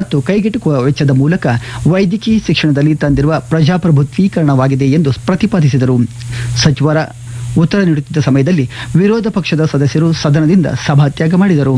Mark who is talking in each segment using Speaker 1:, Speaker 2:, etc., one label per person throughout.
Speaker 1: ಮತ್ತು ಕೈಗೆಟುಕುವ ವೆಚ್ಚದ ಮೂಲಕ ವೈದ್ಯಕೀಯ ಶಿಕ್ಷಣದಲ್ಲಿ ತಂದಿರುವ ಪ್ರಜಾಪ್ರಭುತ್ವೀಕರಣವಾಗಿದೆ ಎಂದು ಪ್ರತಿಪಾದಿಸಿದರು ಸಚಿವರ ಉತ್ತರ ನೀಡುತ್ತಿದ್ದ ಸಮಯದಲ್ಲಿ ವಿರೋಧ ಪಕ್ಷದ ಸದಸ್ಯರು ಸದನದಿಂದ ಸಭಾತ್ಯಾಗ ಮಾಡಿದರು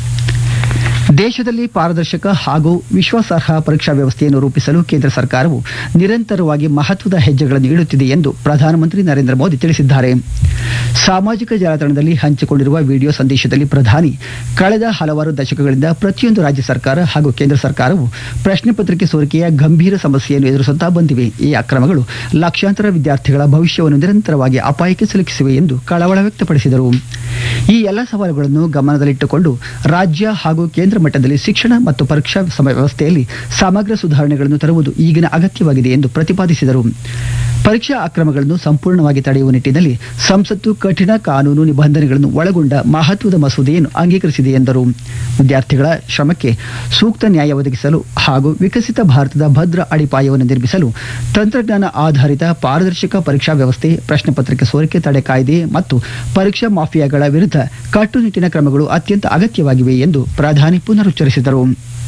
Speaker 1: ದೇಶದಲ್ಲಿ ಪಾರದರ್ಶಕ ಹಾಗೂ ವಿಶ್ವಾಸಾರ್ಹ ಪರೀಕ್ಷಾ ವ್ಯವಸ್ಥೆಯನ್ನು ರೂಪಿಸಲು ಕೇಂದ್ರ ಸರ್ಕಾರವು ನಿರಂತರವಾಗಿ ಮಹತ್ವದ ಹೆಜ್ಜೆಗಳನ್ನು ಇಡುತ್ತಿದೆ ಎಂದು ಪ್ರಧಾನಮಂತ್ರಿ ನರೇಂದ್ರ ಮೋದಿ ತಿಳಿಸಿದ್ದಾರೆ ಸಾಮಾಜಿಕ ಜಾಲತಾಣದಲ್ಲಿ ಹಂಚಿಕೊಂಡಿರುವ ವಿಡಿಯೋ ಸಂದೇಶದಲ್ಲಿ ಪ್ರಧಾನಿ ಕಳೆದ ಹಲವಾರು ದಶಕಗಳಿಂದ ಪ್ರತಿಯೊಂದು ರಾಜ್ಯ ಸರ್ಕಾರ ಹಾಗೂ ಕೇಂದ್ರ ಸರ್ಕಾರವು ಪ್ರಶ್ನೆ ಪತ್ರಿಕೆ ಸೋರಿಕೆಯ ಗಂಭೀರ ಸಮಸ್ಯೆಯನ್ನು ಎದುರಿಸುತ್ತಾ ಬಂದಿವೆ ಈ ಅಕ್ರಮಗಳು ಲಕ್ಷಾಂತರ ವಿದ್ಯಾರ್ಥಿಗಳ ಭವಿಷ್ಯವನ್ನು ನಿರಂತರವಾಗಿ ಅಪಾಯಕ್ಕೆ ಸಿಲುಕಿಸಿವೆ ಎಂದು ಕಳವಳ ವ್ಯಕ್ತಪಡಿಸಿದರು ಈ ಎಲ್ಲ ಸವಾಲುಗಳನ್ನು ಗಮನದಲ್ಲಿಟ್ಟುಕೊಂಡು ರಾಜ್ಯ ಹಾಗೂ ಕೇಂದ್ರ ಮಟ್ಟದಲ್ಲಿ ಶಿಕ್ಷಣ ಮತ್ತು ಪರೀಕ್ಷಾ ಸಮ- ವ್ಯವಸ್ಥೆಯಲ್ಲಿ ಸಮಗ್ರ ಸುಧಾರಣೆಗಳನ್ನು ತರುವುದು ಈಗಿನ ಅಗತ್ಯವಾಗಿದೆ ಎಂದು ಪ್ರತಿಪಾದಿಸಿದರು ಪರೀಕ್ಷಾ ಅಕ್ರಮಗಳನ್ನು ಸಂಪೂರ್ಣವಾಗಿ ತಡೆಯುವ ನಿಟ್ಟಿನಲ್ಲಿ ಸಂಸತ್ತು ಕಠಿಣ ಕಾನೂನು ನಿಬಂಧನೆಗಳನ್ನು ಒಳಗೊಂಡ ಮಹತ್ವದ ಮಸೂದೆಯನ್ನು ಅಂಗೀಕರಿಸಿದೆ ಎಂದರು ವಿದ್ಯಾರ್ಥಿಗಳ ಶ್ರಮಕ್ಕೆ ಸೂಕ್ತ ನ್ಯಾಯ ಒದಗಿಸಲು ಹಾಗೂ ವಿಕಸಿತ ಭಾರತದ ಭದ್ರ ಅಡಿಪಾಯವನ್ನು ನಿರ್ಮಿಸಲು ತಂತ್ರಜ್ಞಾನ ಆಧಾರಿತ ಪಾರದರ್ಶಕ ಪರೀಕ್ಷಾ ವ್ಯವಸ್ಥೆ ಪ್ರಶ್ನೆ ಪತ್ರಿಕೆ ಸೋರಿಕೆ ತಡೆ ಕಾಯ್ದೆ ಮತ್ತು ಪರೀಕ್ಷಾ ಮಾಫಿಯಾಗಳ ವಿರುದ್ಧ ಕಟ್ಟುನಿಟ್ಟಿನ ಕ್ರಮಗಳು ಅತ್ಯಂತ ಅಗತ್ಯವಾಗಿವೆ ಎಂದು ಪ್ರಧಾನಿ ಪುನರುಚ್ಚರಿಸಿದರು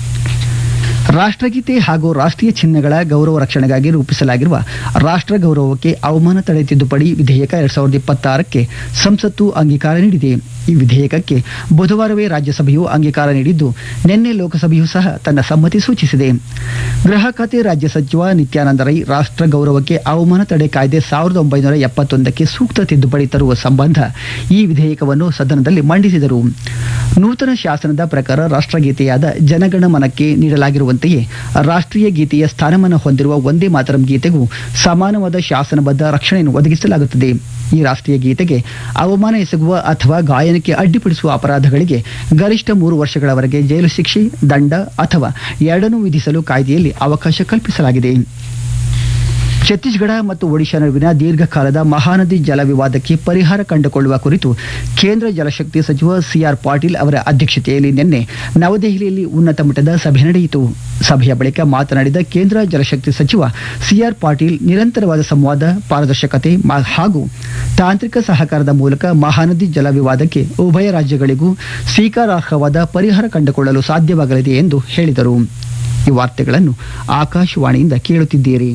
Speaker 1: ರಾಷ್ಟ್ರಗೀತೆ ಹಾಗೂ ರಾಷ್ಟ್ರೀಯ ಚಿಹ್ನೆಗಳ ಗೌರವ ರಕ್ಷಣೆಗಾಗಿ ರೂಪಿಸಲಾಗಿರುವ ರಾಷ್ಟ್ರ ಗೌರವಕ್ಕೆ ಅವಮಾನ ತಡೆ ತಿದ್ದುಪಡಿ ವಿಧೇಯಕ ಎರಡ್ ಸಾವಿರದ ಇಪ್ಪತ್ತಾರಕ್ಕೆ ಸಂಸತ್ತು ಅಂಗೀಕಾರ ನೀಡಿದೆ ಈ ವಿಧೇಯಕಕ್ಕೆ ಬುಧವಾರವೇ ರಾಜ್ಯಸಭೆಯು ಅಂಗೀಕಾರ ನೀಡಿದ್ದು ನಿನ್ನೆ ಲೋಕಸಭೆಯೂ ಸಹ ತನ್ನ ಸಮ್ಮತಿ ಸೂಚಿಸಿದೆ ಗೃಹ ಖಾತೆ ರಾಜ್ಯ ಸಚಿವ ನಿತ್ಯಾನಂದ ರೈ ರಾಷ್ಟ್ರ ಗೌರವಕ್ಕೆ ಅವಮಾನ ತಡೆ ಕಾಯ್ದೆ ಸಾವಿರದ ಒಂಬೈನೂರ ಎಪ್ಪತ್ತೊಂದಕ್ಕೆ ಸೂಕ್ತ ತಿದ್ದುಪಡಿ ತರುವ ಸಂಬಂಧ ಈ ವಿಧೇಯಕವನ್ನು ಸದನದಲ್ಲಿ ಮಂಡಿಸಿದರು ನೂತನ ಶಾಸನದ ಪ್ರಕಾರ ರಾಷ್ಟ್ರಗೀತೆಯಾದ ಜನಗಣಮನಕ್ಕೆ ನೀಡಲಾಗಿರುವಂತೆಯೇ ರಾಷ್ಟ್ರೀಯ ಗೀತೆಯ ಸ್ಥಾನಮಾನ ಹೊಂದಿರುವ ಒಂದೇ ಮಾತರಂ ಗೀತೆಗೂ ಸಮಾನವಾದ ಶಾಸನಬದ್ಧ ರಕ್ಷಣೆಯನ್ನು ಒದಗಿಸಲಾಗುತ್ತದೆ ಈ ರಾಷ್ಟ್ರೀಯ ಗೀತೆಗೆ ಅವಮಾನ ಎಸಗುವ ಅಥವಾ ಗಾಯನಕ್ಕೆ ಅಡ್ಡಿಪಡಿಸುವ ಅಪರಾಧಗಳಿಗೆ ಗರಿಷ್ಠ ಮೂರು ವರ್ಷಗಳವರೆಗೆ ಜೈಲು ಶಿಕ್ಷೆ ದಂಡ ಅಥವಾ ಎರಡನ್ನೂ ವಿಧಿಸಲು ಕಾಯ್ದೆಯಲ್ಲಿ ಅವಕಾಶ ಕಲ್ಪಿಸಲಾಗಿದೆ ಛತ್ತೀಸ್ಗಢ ಮತ್ತು ಒಡಿಶಾ ನಡುವಿನ ದೀರ್ಘಕಾಲದ ಮಹಾನದಿ ಜಲ ವಿವಾದಕ್ಕೆ ಪರಿಹಾರ ಕಂಡುಕೊಳ್ಳುವ ಕುರಿತು ಕೇಂದ್ರ ಜಲಶಕ್ತಿ ಸಚಿವ ಸಿಆರ್ ಪಾಟೀಲ್ ಅವರ ಅಧ್ಯಕ್ಷತೆಯಲ್ಲಿ ನಿನ್ನೆ ನವದೆಹಲಿಯಲ್ಲಿ ಉನ್ನತ ಮಟ್ಟದ ಸಭೆ ನಡೆಯಿತು ಸಭೆಯ ಬಳಿಕ ಮಾತನಾಡಿದ ಕೇಂದ್ರ ಜಲಶಕ್ತಿ ಸಚಿವ ಸಿಆರ್ ಪಾಟೀಲ್ ನಿರಂತರವಾದ ಸಂವಾದ ಪಾರದರ್ಶಕತೆ ಮ- ಹಾಗೂ ತಾಂತ್ರಿಕ ಸಹಕಾರದ ಮೂಲಕ ಮಹಾನದಿ ಜಲ ವಿವಾದಕ್ಕೆ ಉಭಯ ರಾಜ್ಯಗಳಿಗೂ ಸ್ವೀಕಾರಾರ್ಹವಾದ ಪರಿಹಾರ ಕಂಡುಕೊಳ್ಳಲು ಸಾಧ್ಯವಾಗಲಿದೆ ಎಂದು ಹೇಳಿದರು ಈ ವಾರ್ತೆಗಳನ್ನು ಆಕಾಶವಾಣಿಯಿಂದ ಕೇಳುತ್ತಿದ್ದೀರಿ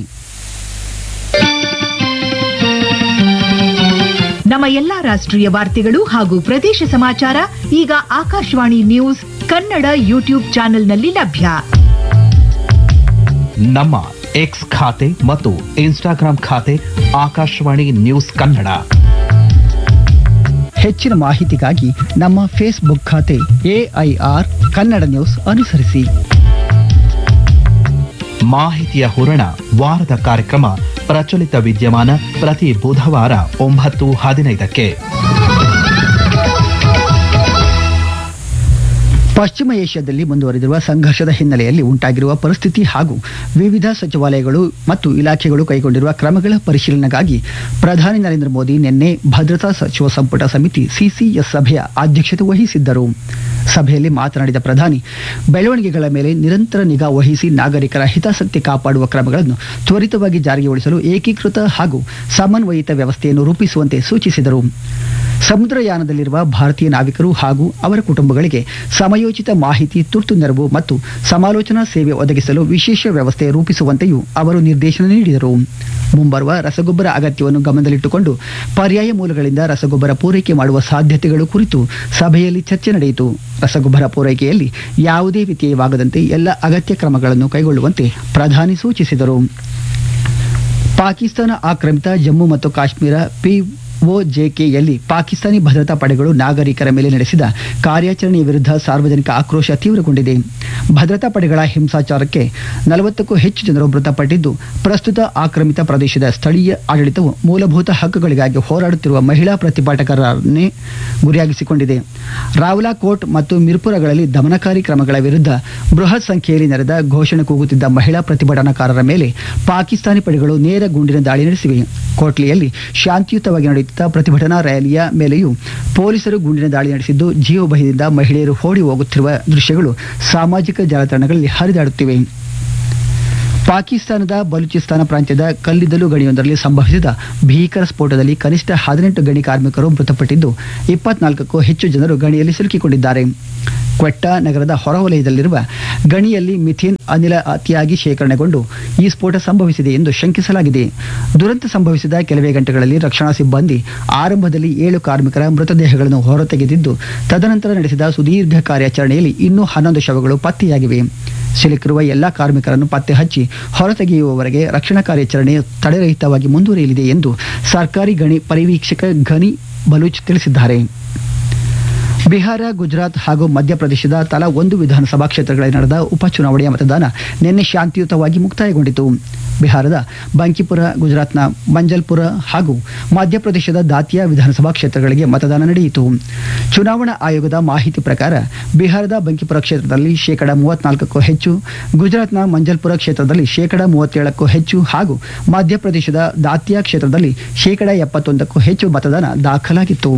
Speaker 2: ನಮ್ಮ ಎಲ್ಲಾ ರಾಷ್ಟ್ರೀಯ ವಾರ್ತೆಗಳು ಹಾಗೂ ಪ್ರದೇಶ ಸಮಾಚಾರ ಈಗ ಆಕಾಶವಾಣಿ ನ್ಯೂಸ್ ಕನ್ನಡ ಯೂಟ್ಯೂಬ್ ಚಾನೆಲ್ನಲ್ಲಿ ಲಭ್ಯ
Speaker 3: ನಮ್ಮ ಎಕ್ಸ್ ಖಾತೆ ಮತ್ತು ಇನ್ಸ್ಟಾಗ್ರಾಂ ಖಾತೆ ಆಕಾಶವಾಣಿ ನ್ಯೂಸ್ ಕನ್ನಡ
Speaker 1: ಹೆಚ್ಚಿನ ಮಾಹಿತಿಗಾಗಿ ನಮ್ಮ ಫೇಸ್ಬುಕ್ ಖಾತೆ ಎಐಆರ್ ಕನ್ನಡ ನ್ಯೂಸ್ ಅನುಸರಿಸಿ
Speaker 3: ಮಾಹಿತಿಯ ಹೂರಣ ವಾರದ ಕಾರ್ಯಕ್ರಮ ಪ್ರಚಲಿತ ವಿದ್ಯಮಾನ ಪ್ರತಿ ಬುಧವಾರ ಒಂಬತ್ತು ಹದಿನೈದಕ್ಕೆ
Speaker 1: ಪಶ್ಚಿಮ ಏಷ್ಯಾದಲ್ಲಿ ಮುಂದುವರೆದಿರುವ ಸಂಘರ್ಷದ ಹಿನ್ನೆಲೆಯಲ್ಲಿ ಉಂಟಾಗಿರುವ ಪರಿಸ್ಥಿತಿ ಹಾಗೂ ವಿವಿಧ ಸಚಿವಾಲಯಗಳು ಮತ್ತು ಇಲಾಖೆಗಳು ಕೈಗೊಂಡಿರುವ ಕ್ರಮಗಳ ಪರಿಶೀಲನೆಗಾಗಿ ಪ್ರಧಾನಿ ನರೇಂದ್ರ ಮೋದಿ ನಿನ್ನೆ ಭದ್ರತಾ ಸಚಿವ ಸಂಪುಟ ಸಮಿತಿ ಸಿಸಿಎಸ್ ಸಭೆಯ ಅಧ್ಯಕ್ಷತೆ ವಹಿಸಿದ್ದರು ಸಭೆಯಲ್ಲಿ ಮಾತನಾಡಿದ ಪ್ರಧಾನಿ ಬೆಳವಣಿಗೆಗಳ ಮೇಲೆ ನಿರಂತರ ನಿಗಾ ವಹಿಸಿ ನಾಗರಿಕರ ಹಿತಾಸಕ್ತಿ ಕಾಪಾಡುವ ಕ್ರಮಗಳನ್ನು ತ್ವರಿತವಾಗಿ ಜಾರಿಗೊಳಿಸಲು ಏಕೀಕೃತ ಹಾಗೂ ಸಮನ್ವಯಿತ ವ್ಯವಸ್ಥೆಯನ್ನು ರೂಪಿಸುವಂತೆ ಸೂಚಿಸಿದರು ಸಮುದ್ರಯಾನದಲ್ಲಿರುವ ಭಾರತೀಯ ನಾವಿಕರು ಹಾಗೂ ಅವರ ಕುಟುಂಬಗಳಿಗೆ ಸಮಯೋಚಿತ ಮಾಹಿತಿ ತುರ್ತು ನೆರವು ಮತ್ತು ಸಮಾಲೋಚನಾ ಸೇವೆ ಒದಗಿಸಲು ವಿಶೇಷ ವ್ಯವಸ್ಥೆ ರೂಪಿಸುವಂತೆಯೂ ಅವರು ನಿರ್ದೇಶನ ನೀಡಿದರು ಮುಂಬರುವ ರಸಗೊಬ್ಬರ ಅಗತ್ಯವನ್ನು ಗಮನದಲ್ಲಿಟ್ಟುಕೊಂಡು ಪರ್ಯಾಯ ಮೂಲಗಳಿಂದ ರಸಗೊಬ್ಬರ ಪೂರೈಕೆ ಮಾಡುವ ಸಾಧ್ಯತೆಗಳು ಕುರಿತು ಸಭೆಯಲ್ಲಿ ಚರ್ಚೆ ನಡೆಯಿತು ರಸಗೊಬ್ಬರ ಪೂರೈಕೆಯಲ್ಲಿ ಯಾವುದೇ ವ್ಯತ್ಯಯವಾಗದಂತೆ ಎಲ್ಲ ಅಗತ್ಯ ಕ್ರಮಗಳನ್ನು ಕೈಗೊಳ್ಳುವಂತೆ ಪ್ರಧಾನಿ ಸೂಚಿಸಿದರು ಪಾಕಿಸ್ತಾನ ಆಕ್ರಮಿತ ಜಮ್ಮು ಮತ್ತು ಕಾಶ್ಮೀರ ಪಿಒಜೆಕೆಯಲ್ಲಿ ಪಾಕಿಸ್ತಾನಿ ಭದ್ರತಾ ಪಡೆಗಳು ನಾಗರಿಕರ ಮೇಲೆ ನಡೆಸಿದ ಕಾರ್ಯಾಚರಣೆಯ ವಿರುದ್ಧ ಸಾರ್ವಜನಿಕ ಆಕ್ರೋಶ ತೀವ್ರಗೊಂಡಿದೆ ಭದ್ರತಾ ಪಡೆಗಳ ಹಿಂಸಾಚಾರಕ್ಕೆ ನಲವತ್ತಕ್ಕೂ ಹೆಚ್ಚು ಜನರು ಮೃತಪಟ್ಟಿದ್ದು ಪ್ರಸ್ತುತ ಆಕ್ರಮಿತ ಪ್ರದೇಶದ ಸ್ಥಳೀಯ ಆಡಳಿತವು ಮೂಲಭೂತ ಹಕ್ಕುಗಳಿಗಾಗಿ ಹೋರಾಡುತ್ತಿರುವ ಮಹಿಳಾ ಪ್ರತಿಭಟಕರನ್ನೇ ಗುರಿಯಾಗಿಸಿಕೊಂಡಿದೆ ರಾವ್ಲಾ ಕೋಟ್ ಮತ್ತು ಮಿರ್ಪುರಗಳಲ್ಲಿ ದಮನಕಾರಿ ಕ್ರಮಗಳ ವಿರುದ್ಧ ಬೃಹತ್ ಸಂಖ್ಯೆಯಲ್ಲಿ ನೆರೆದ ಘೋಷಣೆ ಕೂಗುತ್ತಿದ್ದ ಮಹಿಳಾ ಪ್ರತಿಭಟನಾಕಾರರ ಮೇಲೆ ಪಾಕಿಸ್ತಾನಿ ಪಡೆಗಳು ನೇರ ಗುಂಡಿನ ದಾಳಿ ನಡೆಸಿವೆ ಕೋಟ್ಲಿಯಲ್ಲಿ ಶಾಂತಿಯುತವಾಗಿ ನಡೆಯುತ್ತಿದ್ದ ಪ್ರತಿಭಟನಾ ರ್ಯಾಲಿಯ ಮೇಲೆಯೂ ಪೊಲೀಸರು ಗುಂಡಿನ ದಾಳಿ ನಡೆಸಿದ್ದು ಜೀವ ಭಯದಿಂದ ಮಹಿಳೆಯರು ಓಡಿ ಹೋಗುತ್ತಿರುವ ದೃಶ್ಯಗಳು ಸಾಮಾಜಿಕ ಜಾಲತಾಣಗಳಲ್ಲಿ ಹರಿದಾಡುತ್ತಿವೆ ಪಾಕಿಸ್ತಾನದ ಬಲೂಚಿಸ್ತಾನ ಪ್ರಾಂತ್ಯದ ಕಲ್ಲಿದ್ದಲು ಗಣಿಯೊಂದರಲ್ಲಿ ಸಂಭವಿಸಿದ ಭೀಕರ ಸ್ಫೋಟದಲ್ಲಿ ಕನಿಷ್ಠ ಹದಿನೆಂಟು ಗಣಿ ಕಾರ್ಮಿಕರು ಮೃತಪಟ್ಟಿದ್ದು ಇಪ್ಪತ್ನಾಲ್ಕಕ್ಕೂ ಹೆಚ್ಚು ಜನರು ಗಣಿಯಲ್ಲಿ ಸಿಲುಕಿಕೊಂಡಿದ್ದಾರೆ ಕ್ವೆಟ್ಟ ನಗರದ ಹೊರವಲಯದಲ್ಲಿರುವ ಗಣಿಯಲ್ಲಿ ಮಿಥೇನ್ ಅನಿಲ ಅತಿಯಾಗಿ ಶೇಖರಣೆಗೊಂಡು ಈ ಸ್ಫೋಟ ಸಂಭವಿಸಿದೆ ಎಂದು ಶಂಕಿಸಲಾಗಿದೆ ದುರಂತ ಸಂಭವಿಸಿದ ಕೆಲವೇ ಗಂಟೆಗಳಲ್ಲಿ ರಕ್ಷಣಾ ಸಿಬ್ಬಂದಿ ಆರಂಭದಲ್ಲಿ ಏಳು ಕಾರ್ಮಿಕರ ಮೃತದೇಹಗಳನ್ನು ಹೊರತೆಗೆದಿದ್ದು ತದನಂತರ ನಡೆಸಿದ ಸುದೀರ್ಘ ಕಾರ್ಯಾಚರಣೆಯಲ್ಲಿ ಇನ್ನೂ ಹನ್ನೊಂದು ಶವಗಳು ಪತ್ತೆಯಾಗಿವೆ ಸಿಲುಕಿರುವ ಎಲ್ಲಾ ಕಾರ್ಮಿಕರನ್ನು ಪತ್ತೆ ಹಚ್ಚಿ ಹೊರತೆಗೆಯುವವರೆಗೆ ರಕ್ಷಣಾ ಕಾರ್ಯಾಚರಣೆ ತಡೆರಹಿತವಾಗಿ ಮುಂದುವರಿಯಲಿದೆ ಎಂದು ಸರ್ಕಾರಿ ಗಣಿ ಪರಿವೀಕ್ಷಕ ಘನಿ ಬಲೂಚ್ ತಿಳಿಸಿದ್ದಾರೆ ಬಿಹಾರ ಗುಜರಾತ್ ಹಾಗೂ ಮಧ್ಯಪ್ರದೇಶದ ತಲಾ ಒಂದು ವಿಧಾನಸಭಾ ಕ್ಷೇತ್ರಗಳಲ್ಲಿ ನಡೆದ ಉಪಚುನಾವಣೆಯ ಮತದಾನ ನಿನ್ನೆ ಶಾಂತಿಯುತವಾಗಿ ಮುಕ್ತಾಯಗೊಂಡಿತು ಬಿಹಾರದ ಬಂಕಿಪುರ ಗುಜರಾತ್ನ ಮಂಜಲ್ಪುರ ಹಾಗೂ ಮಧ್ಯಪ್ರದೇಶದ ದಾತಿಯಾ ವಿಧಾನಸಭಾ ಕ್ಷೇತ್ರಗಳಿಗೆ ಮತದಾನ ನಡೆಯಿತು ಚುನಾವಣಾ ಆಯೋಗದ ಮಾಹಿತಿ ಪ್ರಕಾರ ಬಿಹಾರದ ಬಂಕಿಪುರ ಕ್ಷೇತ್ರದಲ್ಲಿ ಶೇಕಡ ಮೂವತ್ನಾಲ್ಕಕ್ಕೂ ಹೆಚ್ಚು ಗುಜರಾತ್ನ ಮಂಜಲ್ಪುರ ಕ್ಷೇತ್ರದಲ್ಲಿ ಶೇಕಡ ಮೂವತ್ತೇಳಕ್ಕೂ ಹೆಚ್ಚು ಹಾಗೂ ಮಧ್ಯಪ್ರದೇಶದ ದಾತಿಯಾ ಕ್ಷೇತ್ರದಲ್ಲಿ ಶೇಕಡ ಎಪ್ಪತ್ತೊಂದಕ್ಕೂ ಹೆಚ್ಚು ಮತದಾನ ದಾಖಲಾಗಿತ್ತು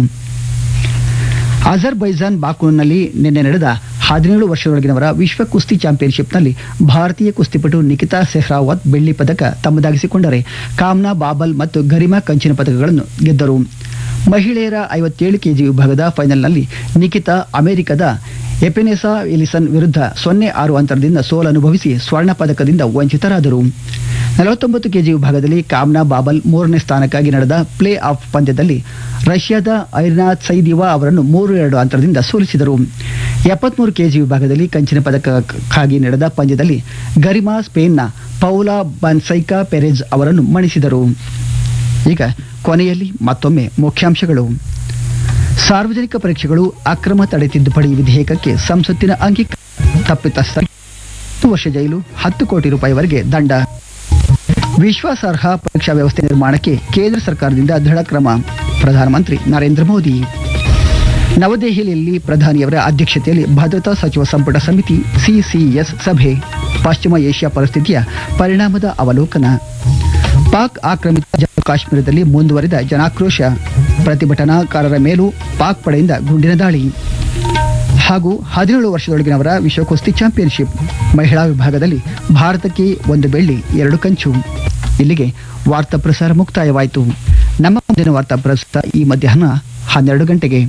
Speaker 1: ಅಜರ್ಬೈಜಾನ್ ಬಾಕೂನಲ್ಲಿ ನಿನ್ನೆ ನಡೆದ ಹದಿನೇಳು ವರ್ಷದೊಳಗಿನವರ ವಿಶ್ವ ಕುಸ್ತಿ ಚಾಂಪಿಯನ್ಶಿಪ್ನಲ್ಲಿ ಭಾರತೀಯ ಕುಸ್ತಿಪಟು ನಿಕಿತಾ ಸೆಹ್ರಾವತ್ ಬೆಳ್ಳಿ ಪದಕ ತಮ್ಮದಾಗಿಸಿಕೊಂಡರೆ ಕಾಮ್ನಾ ಬಾಬಲ್ ಮತ್ತು ಗರಿಮಾ ಕಂಚಿನ ಪದಕಗಳನ್ನು ಗೆದ್ದರು ಮಹಿಳೆಯರ ಐವತ್ತೇಳು ಕೆಜಿ ವಿಭಾಗದ ಫೈನಲ್ನಲ್ಲಿ ನಿಕಿತಾ ಅಮೆರಿಕದ ಎಪೆನೆಸಾ ಎಲಿಸನ್ ವಿರುದ್ಧ ಸೊನ್ನೆ ಆರು ಅಂತರದಿಂದ ಸೋಲನುಭವಿಸಿ ಸ್ವರ್ಣ ಪದಕದಿಂದ ವಂಚಿತರಾದರು ನಲವತ್ತೊಂಬತ್ತು ಕೆಜಿ ವಿಭಾಗದಲ್ಲಿ ಕಾಮ್ನಾ ಬಾಬಲ್ ಮೂರನೇ ಸ್ಥಾನಕ್ಕಾಗಿ ನಡೆದ ಪ್ಲೇ ಆಫ್ ಪಂದ್ಯದಲ್ಲಿ ರಷ್ಯಾದ ಐರ್ನಾ ಸೈದಿವಾ ಅವರನ್ನು ಮೂರು ಎರಡು ಅಂತರದಿಂದ ಸೋಲಿಸಿದರು ಎಪ್ಪತ್ಮೂರು ಕೆಜಿ ವಿಭಾಗದಲ್ಲಿ ಕಂಚಿನ ಪದಕಕ್ಕಾಗಿ ನಡೆದ ಪಂದ್ಯದಲ್ಲಿ ಗರಿಮಾ ಸ್ಪೇನ್ನ ಪೌಲಾ ಬನ್ಸೈಕಾ ಪೆರೆಜ್ ಅವರನ್ನು ಮಣಿಸಿದರು ಈಗ ಕೊನೆಯಲ್ಲಿ ಮತ್ತೊಮ್ಮೆ ಮುಖ್ಯಾಂಶಗಳು ಸಾರ್ವಜನಿಕ ಪರೀಕ್ಷೆಗಳು ಅಕ್ರಮ ತಡೆ ತಿದ್ದುಪಡಿ ವಿಧೇಯಕಕ್ಕೆ ಸಂಸತ್ತಿನ ಅಂಗೀಕಾರ ತಪ್ಪಿತಸ್ಥ ಹತ್ತು ವರ್ಷ ಜೈಲು ಹತ್ತು ಕೋಟಿ ರೂಪಾಯಿವರೆಗೆ ದಂಡ ವಿಶ್ವಾಸಾರ್ಹ ಪರೀಕ್ಷಾ ವ್ಯವಸ್ಥೆ ನಿರ್ಮಾಣಕ್ಕೆ ಕೇಂದ್ರ ಸರ್ಕಾರದಿಂದ ದೃಢ ಕ್ರಮ ಪ್ರಧಾನಮಂತ್ರಿ ನರೇಂದ್ರ ಮೋದಿ ನವದೆಹಲಿಯಲ್ಲಿ ಪ್ರಧಾನಿಯವರ ಅಧ್ಯಕ್ಷತೆಯಲ್ಲಿ ಭದ್ರತಾ ಸಚಿವ ಸಂಪುಟ ಸಮಿತಿ ಸಿಸಿಎಸ್ ಸಭೆ ಪಶ್ಚಿಮ ಏಷ್ಯಾ ಪರಿಸ್ಥಿತಿಯ ಪರಿಣಾಮದ ಅವಲೋಕನ ಪಾಕ್ ಆಕ್ರಮಿತ ಜಮ್ಮು ಕಾಶ್ಮೀರದಲ್ಲಿ ಮುಂದುವರಿದ ಜನಾಕ್ರೋಶ ಪ್ರತಿಭಟನಾಕಾರರ ಮೇಲೂ ಪಾಕ್ ಪಡೆಯಿಂದ ಗುಂಡಿನ ದಾಳಿ ಹಾಗೂ ಹದಿನೇಳು ವರ್ಷದೊಳಗಿನವರ ವಿಶ್ವ ಕುಸ್ತಿ ಚಾಂಪಿಯನ್ಶಿಪ್ ಮಹಿಳಾ ವಿಭಾಗದಲ್ಲಿ ಭಾರತಕ್ಕೆ ಒಂದು ಬೆಳ್ಳಿ ಎರಡು ಕಂಚು ಇಲ್ಲಿಗೆ ವಾರ್ತಾ ಪ್ರಸಾರ ಮುಕ್ತಾಯವಾಯಿತು ನಮ್ಮ ಮುಂದಿನ ವಾರ್ತಾ ಪ್ರಸಾರ ಈ ಮಧ್ಯಾಹ್ನ ಹನ್ನೆರಡು ಗಂಟೆಗೆ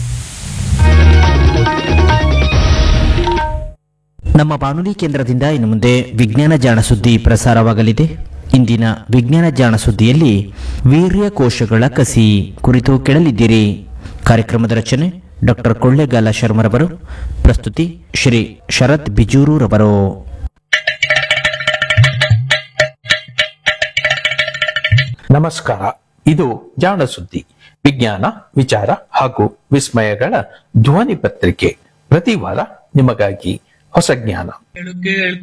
Speaker 4: ನಮ್ಮ ಬಾನುಲಿ ಕೇಂದ್ರದಿಂದ ಇನ್ನು ಮುಂದೆ ವಿಜ್ಞಾನ ಜಾಣ ಸುದ್ದಿ ಪ್ರಸಾರವಾಗಲಿದೆ ಇಂದಿನ ವಿಜ್ಞಾನ ಜಾಣ ಸುದ್ದಿಯಲ್ಲಿ ವೀರ್ಯ ಕೋಶಗಳ ಕಸಿ ಕುರಿತು ಕೇಳಲಿದ್ದೀರಿ ಕಾರ್ಯಕ್ರಮದ ರಚನೆ ಡಾಕ್ಟರ್ ಕೊಳ್ಳೇಗಾಲ ಶರ್ಮರವರು ಪ್ರಸ್ತುತಿ ಶ್ರೀ ಶರತ್ ಬಿಜೂರೂರವರು
Speaker 5: ನಮಸ್ಕಾರ ಇದು ಜಾಣ ಸುದ್ದಿ ವಿಜ್ಞಾನ ವಿಚಾರ ಹಾಗೂ ವಿಸ್ಮಯಗಳ ಧ್ವನಿ ಪತ್ರಿಕೆ ಪ್ರತಿ ವಾರ ನಿಮಗಾಗಿ ಹೊಸ ಜ್ಞಾನ